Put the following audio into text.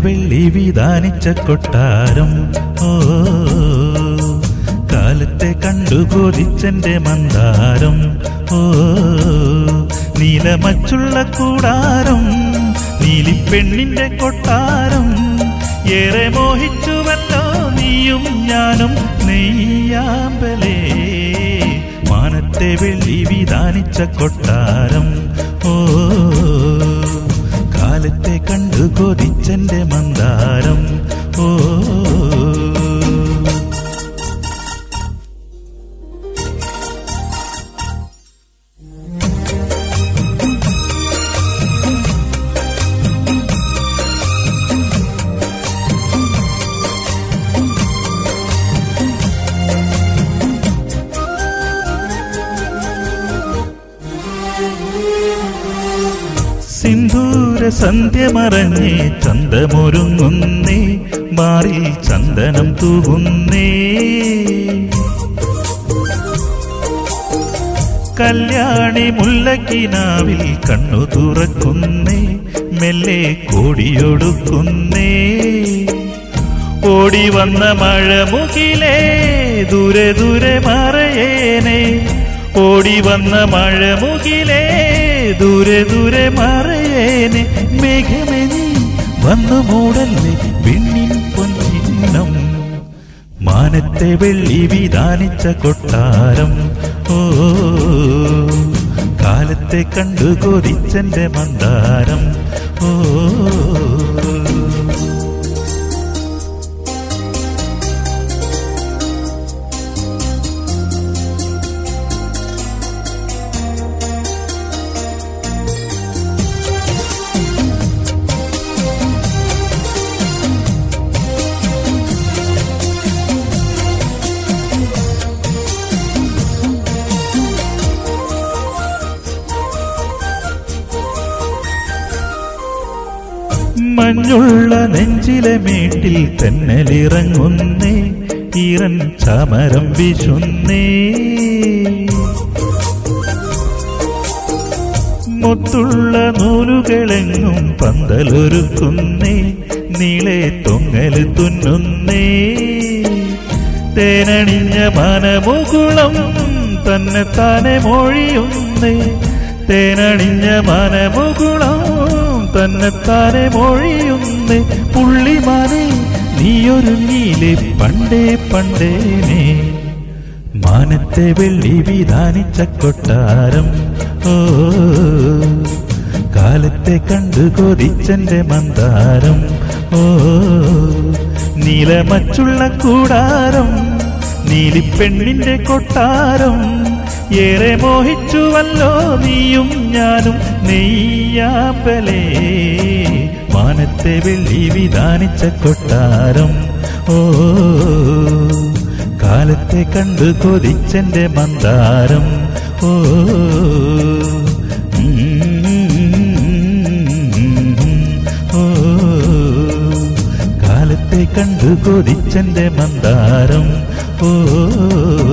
വെള്ളി വിധാനിച്ച കൊട്ടാരം ഓ കാലത്തെ കണ്ടു കൊതിച്ചെന്റെ മന്ദാരം ഓ നീലമച്ചുള്ള കൂടാരം നീലിപ്പെണ്ണിന്റെ കൊട്ടാരം ഏറെ മോഹിച്ചുവല്ലോ നീയും ഞാനും നെയ്യാമ്പലേ മാനത്തെ വെള്ളി വിധാനിച്ച കൊട്ടാരം ഓ കാലത്തെ കണ്ടു കൊതിച്ചെന്റെ മന്ദാരം ഓ സിന്ദൂര സന്ധ്യ മറഞ്ഞേ ചന്തമൊരുങ്ങുന്നേ മാറിൽ ചന്ദനം തൂകുന്നേ കല്യാണി മുല്ലക്കിനാവിൽ കണ്ണു തുറക്കുന്നേ മെല്ലെ കോടിയൊടുക്കുന്നേ ഓടി വന്ന മഴ മുകിലേ ദൂരെ ദൂരെ മറയേനെ ഓടി വന്ന മഴ മുകിലേ ദൂരെ ദൂരെ മറയേനെ മേഘമേ നീ വന്നു മൂടല്ലേ വെണ്ണിൻ പൊന്നിന്നം മാനത്തെ വെള്ളി വിധാനിച്ച കൊട്ടാരം ഓ കാലത്തെ കണ്ടു കൊതിച്ചെന്റെ മന്ദാരം ഓ മഞ്ഞുള്ള നെഞ്ചിലെ മേട്ടിൽ തെന്നലിറങ്ങുന്നേ ഈറൻ ചമരം വിശുന്നേ മുത്തുള്ള നൂലുകളെങ്ങും പന്തലൊരുക്കുന്നേ നീളെ തൊങ്ങല് തുന്നുന്നേ തേനണിഞ്ഞ മനമുകുളം തന്നെ താനെ മൊഴിയുന്നേ തേനണിഞ്ഞ മനമുകുളം തന്നെ താനെ മൊഴിയുന്നേ പുള്ളിമാനെ നീയൊരുങ്ങിയിലെ പണ്ടേ പണ്ടേനെ മാനത്തെ വെള്ളി വിധാനിച്ച കൊട്ടാരം ഓ കാലത്തെ കണ്ടു കൊതിച്ചെന്റെ മന്ദാരം ഓ നീലമച്ചുള്ള കൂടാരം നീലിപ്പെണ്ണിന്റെ കൊട്ടാരം ഏറെ മോഹിച്ചുവല്ലോ നീയും ഞാനും നെയ്യാമ്പലേ മാനത്തെ വെള്ളി വിധാനിച്ച കൊട്ടാരം ഓ കാലത്തെ കണ്ടു കൊതിച്ചെന്റെ മന്ദാരം ഓ ഓ കാലത്തെ കണ്ടു കൊതിച്ചെന്റെ മന്ദാരം ഓ